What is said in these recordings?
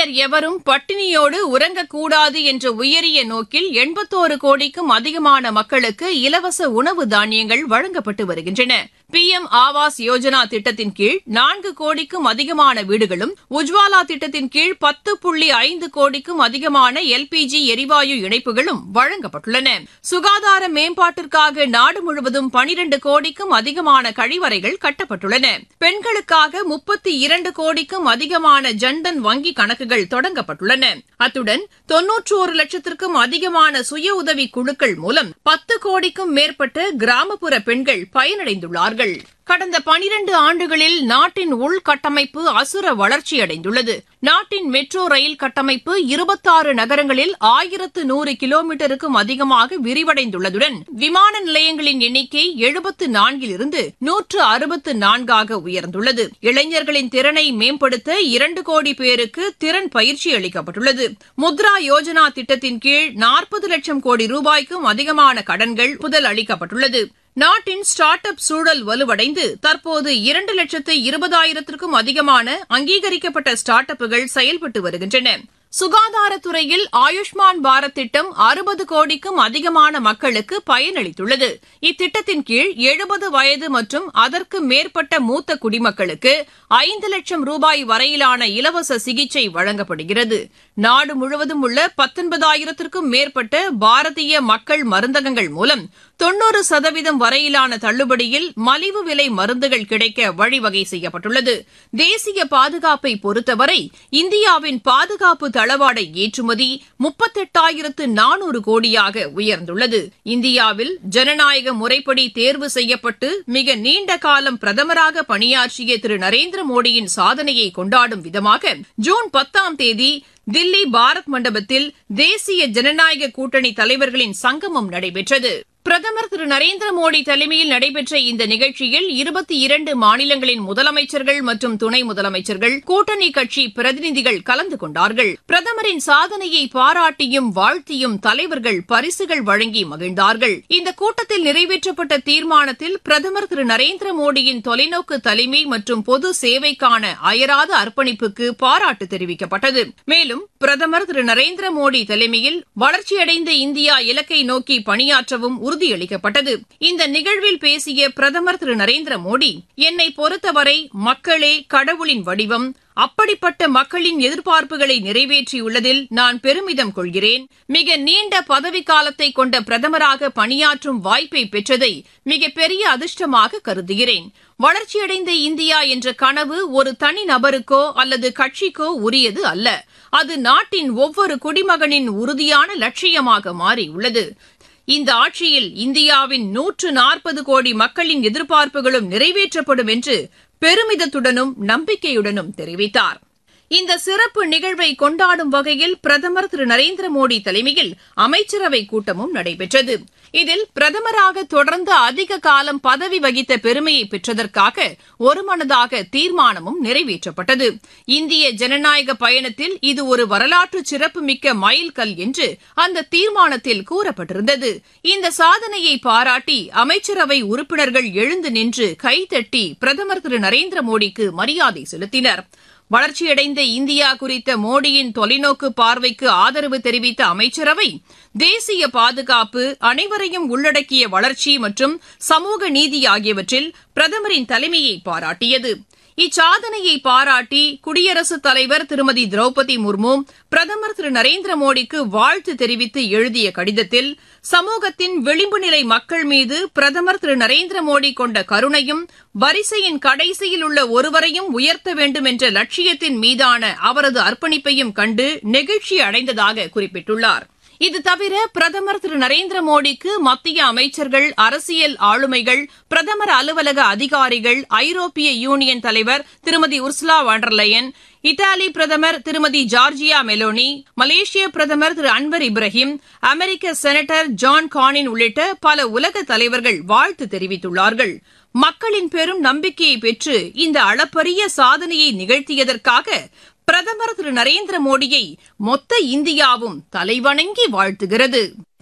இளைஞர் எவரும் பட்டினியோடு உறங்கக்கூடாது என்ற உயரிய நோக்கில் எண்பத்தோரு கோடிக்கும் அதிகமான மக்களுக்கு இலவச உணவு தானியங்கள் வழங்கப்பட்டு வருகின்றன பி எம் ஆவாஸ் யோஜனா திட்டத்தின் கீழ் நான்கு கோடிக்கும் அதிகமான வீடுகளும் உஜ்வாலா திட்டத்தின் கீழ் பத்து புள்ளி ஐந்து கோடிக்கும் அதிகமான எல்பிஜி எரிவாயு இணைப்புகளும் வழங்கப்பட்டுள்ளன சுகாதார மேம்பாட்டிற்காக நாடு முழுவதும் பனிரண்டு கோடிக்கும் அதிகமான கழிவறைகள் கட்டப்பட்டுள்ளன பெண்களுக்காக முப்பத்தி இரண்டு கோடிக்கும் அதிகமான ஜன்தன் வங்கி கணக்குகள் தொடங்கப்பட்டுள்ளன அத்துடன் தொன்னூற்றோரு லட்சத்திற்கும் அதிகமான சுய உதவி குழுக்கள் மூலம் பத்து கோடிக்கும் மேற்பட்ட கிராமப்புற பெண்கள் பயனடைந்துள்ளார்கள் கடந்த பனிரண்டு ஆண்டுகளில் நாட்டின் உள்கட்டமைப்பு அசுர வளர்ச்சியடைந்துள்ளது நாட்டின் மெட்ரோ ரயில் கட்டமைப்பு இருபத்தாறு நகரங்களில் ஆயிரத்து நூறு கிலோமீட்டருக்கும் அதிகமாக விரிவடைந்துள்ளதுடன் விமான நிலையங்களின் எண்ணிக்கை எழுபத்து நான்கிலிருந்து நூற்று அறுபத்து நான்காக உயர்ந்துள்ளது இளைஞர்களின் திறனை மேம்படுத்த இரண்டு கோடி பேருக்கு திறன் பயிற்சி அளிக்கப்பட்டுள்ளது முத்ரா யோஜனா திட்டத்தின் கீழ் நாற்பது லட்சம் கோடி ரூபாய்க்கும் அதிகமான கடன்கள் புதல் அளிக்கப்பட்டுள்ளது நாட்டின் ஸ்டார்ட் அப் சூழல் வலுவடைந்து தற்போது இரண்டு லட்சத்து இருபதாயிரத்திற்கும் அதிகமான அங்கீகரிக்கப்பட்ட ஸ்டார்ட் அப்புகள் செயல்பட்டு வருகின்றன சுகாதாரத்துறையில் ஆயுஷ்மான் பாரத் திட்டம் அறுபது கோடிக்கும் அதிகமான மக்களுக்கு பயனளித்துள்ளது இத்திட்டத்தின் கீழ் எழுபது வயது மற்றும் அதற்கு மேற்பட்ட மூத்த குடிமக்களுக்கு ஐந்து லட்சம் ரூபாய் வரையிலான இலவச சிகிச்சை வழங்கப்படுகிறது நாடு முழுவதும் உள்ள பத்தொன்பதாயிரத்திற்கும் மேற்பட்ட பாரதிய மக்கள் மருந்தகங்கள் மூலம் தொன்னூறு சதவீதம் வரையிலான தள்ளுபடியில் மலிவு விலை மருந்துகள் கிடைக்க வழிவகை செய்யப்பட்டுள்ளது தேசிய பாதுகாப்பை பொறுத்தவரை இந்தியாவின் பாதுகாப்பு தளவாட ஏற்றுமதி முப்பத்தெட்டாயிரத்து நானூறு கோடியாக உயர்ந்துள்ளது இந்தியாவில் ஜனநாயக முறைப்படி தேர்வு செய்யப்பட்டு மிக நீண்ட காலம் பிரதமராக பணியாற்றிய திரு நரேந்திர மோடியின் சாதனையை கொண்டாடும் விதமாக ஜூன் பத்தாம் தேதி தில்லி பாரத் மண்டபத்தில் தேசிய ஜனநாயக கூட்டணி தலைவர்களின் சங்கமம் நடைபெற்றது பிரதமர் திரு நரேந்திர மோடி தலைமையில் நடைபெற்ற இந்த நிகழ்ச்சியில் இருபத்தி இரண்டு மாநிலங்களின் முதலமைச்சர்கள் மற்றும் துணை முதலமைச்சர்கள் கூட்டணி கட்சி பிரதிநிதிகள் கலந்து கொண்டார்கள் பிரதமரின் சாதனையை பாராட்டியும் வாழ்த்தியும் தலைவர்கள் பரிசுகள் வழங்கி மகிழ்ந்தார்கள் இந்த கூட்டத்தில் நிறைவேற்றப்பட்ட தீர்மானத்தில் பிரதமர் திரு நரேந்திர மோடியின் தொலைநோக்கு தலைமை மற்றும் பொது சேவைக்கான அயராத அர்ப்பணிப்புக்கு பாராட்டு தெரிவிக்கப்பட்டது மேலும் பிரதமர் திரு நரேந்திர மோடி தலைமையில் வளர்ச்சியடைந்த இந்தியா இலக்கை நோக்கி பணியாற்றவும் உறுதியளிக்கப்பட்டது இந்த நிகழ்வில் பேசிய பிரதமர் திரு நரேந்திர மோடி என்னை பொறுத்தவரை மக்களே கடவுளின் வடிவம் அப்படிப்பட்ட மக்களின் எதிர்பார்ப்புகளை நிறைவேற்றியுள்ளதில் நான் பெருமிதம் கொள்கிறேன் மிக நீண்ட பதவிக்காலத்தை கொண்ட பிரதமராக பணியாற்றும் வாய்ப்பை பெற்றதை மிகப்பெரிய அதிர்ஷ்டமாக கருதுகிறேன் வளர்ச்சியடைந்த இந்தியா என்ற கனவு ஒரு தனி நபருக்கோ அல்லது கட்சிக்கோ உரியது அல்ல அது நாட்டின் ஒவ்வொரு குடிமகனின் உறுதியான லட்சியமாக மாறியுள்ளது இந்த ஆட்சியில் இந்தியாவின் நூற்று நாற்பது கோடி மக்களின் எதிர்பார்ப்புகளும் நிறைவேற்றப்படும் என்று பெருமிதத்துடனும் நம்பிக்கையுடனும் தெரிவித்தார் இந்த சிறப்பு நிகழ்வை கொண்டாடும் வகையில் பிரதமர் திரு நரேந்திர மோடி தலைமையில் அமைச்சரவை கூட்டமும் நடைபெற்றது இதில் பிரதமராக தொடர்ந்து அதிக காலம் பதவி வகித்த பெருமையை பெற்றதற்காக ஒருமனதாக தீர்மானமும் நிறைவேற்றப்பட்டது இந்திய ஜனநாயக பயணத்தில் இது ஒரு வரலாற்று சிறப்புமிக்க மைல்கல் என்று அந்த தீர்மானத்தில் கூறப்பட்டிருந்தது இந்த சாதனையை பாராட்டி அமைச்சரவை உறுப்பினர்கள் எழுந்து நின்று கைதட்டி பிரதமர் திரு நரேந்திர மோடிக்கு மரியாதை செலுத்தினர் வளர்ச்சியடைந்த இந்தியா குறித்த மோடியின் தொலைநோக்கு பார்வைக்கு ஆதரவு தெரிவித்த அமைச்சரவை தேசிய பாதுகாப்பு அனைவரையும் உள்ளடக்கிய வளர்ச்சி மற்றும் சமூக நீதி ஆகியவற்றில் பிரதமரின் தலைமையை பாராட்டியது இச்சாதனையை பாராட்டி குடியரசுத் தலைவர் திருமதி திரௌபதி முர்மு பிரதமர் திரு நரேந்திர மோடிக்கு வாழ்த்து தெரிவித்து எழுதிய கடிதத்தில் சமூகத்தின் விளிம்பு நிலை மக்கள் மீது பிரதமர் திரு நரேந்திர மோடி கொண்ட கருணையும் வரிசையின் கடைசியில் உள்ள ஒருவரையும் உயர்த்த வேண்டும் என்ற லட்சியத்தின் மீதான அவரது அர்ப்பணிப்பையும் கண்டு நெகிழ்ச்சி அடைந்ததாக குறிப்பிட்டுள்ளார் இது தவிர பிரதமர் திரு நரேந்திர மோடிக்கு மத்திய அமைச்சர்கள் அரசியல் ஆளுமைகள் பிரதமர் அலுவலக அதிகாரிகள் ஐரோப்பிய யூனியன் தலைவர் திருமதி உர்சுலா வாண்டர்லயன் இத்தாலி பிரதமர் திருமதி ஜார்ஜியா மெலோனி மலேசிய பிரதமர் திரு அன்வர் இப்ராஹிம் அமெரிக்க செனட்டர் ஜான் கானின் உள்ளிட்ட பல உலக தலைவர்கள் வாழ்த்து தெரிவித்துள்ளார்கள் மக்களின் பெரும் நம்பிக்கையை பெற்று இந்த அளப்பரிய சாதனையை நிகழ்த்தியதற்காக பிரதமர் திரு நரேந்திர மோடியை மொத்த இந்தியாவும் தலைவணங்கி வாழ்த்துகிறது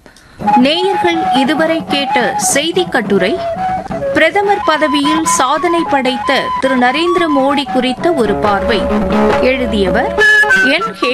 நேயர்கள் இதுவரை கேட்ட செய்தி கட்டுரை பிரதமர் பதவியில் சாதனை படைத்த திரு நரேந்திர மோடி குறித்த ஒரு பார்வை எழுதியவர் என்